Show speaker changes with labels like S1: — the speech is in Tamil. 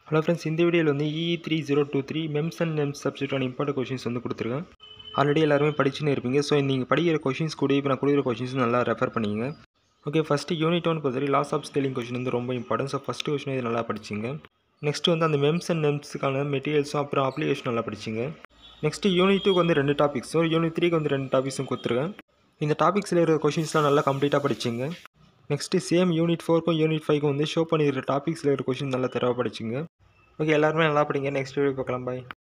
S1: ஹலோ ஃப்ரெண்ட்ஸ் இந்த வீடியோவில் வந்து E three zero two three MEMS and NEMS சப்ஜெக்டான இம்பார்ட்டன்ட் கொஷின்ஸ் வந்து கொடுத்துருக்கேன் ஆல்ரெடி எல்லாருமே படிச்சுன்னு இருப்பீங்க ஸோ நீங்கள் படிக்கிற கொஷின்ஸ் கூட இப்போ நான் கொடுக்குற கொஷின்ஸ் நல்லா ரெஃபர் பண்ணிங்க ஓகே ஃபஸ்ட்டு யூனிட் ஒன் பொறுத்தவரை லாஸ் ஆஃப் ஸ்கேலிங் கொஷின் வந்து ரொம்ப இம்பார்ட்டன்ட் ஸோ ஃபஸ்ட்டு கொஷின் இது நல்லா படிச்சிங்க நெக்ஸ்ட் வந்து அந்த மெம்ஸ் அண்ட் நெம்ஸுக்கான மெட்டீரியல்ஸும் அப்புறம் அப்ளிகேஷன் நல்லா படிச்சிங்க நெக்ஸ்ட்டு யூனிட் டூக்கு வந்து ரெண்டு டாபிக்ஸ் ஸோ யூனிட் த்ரீக்கு வந்து ரெண்டு டாபிக்ஸும் கொடுத்துருக்கேன் இந்த டாபிக்ஸில் இருக்கிற கொஷின்ஸ்லாம் நல்லா கம்ப்ளீட்டாக படிச்சிங்க நெக்ஸ்ட்டு சேம் யூனிட் ஃபோருக்கும் யூனிட் ஃபைவ்க்கும் வந்து ஷோ பண்ணியிருக்கிற டாபிக்ஸில் இருக்கிற கொஷின் நல்லா தெரவா படிச்சிங்க ஓகே எல்லாருமே நல்லா படிங்க நெக்ஸ்ட் வீடியோ பார்க்கலாம் பாய்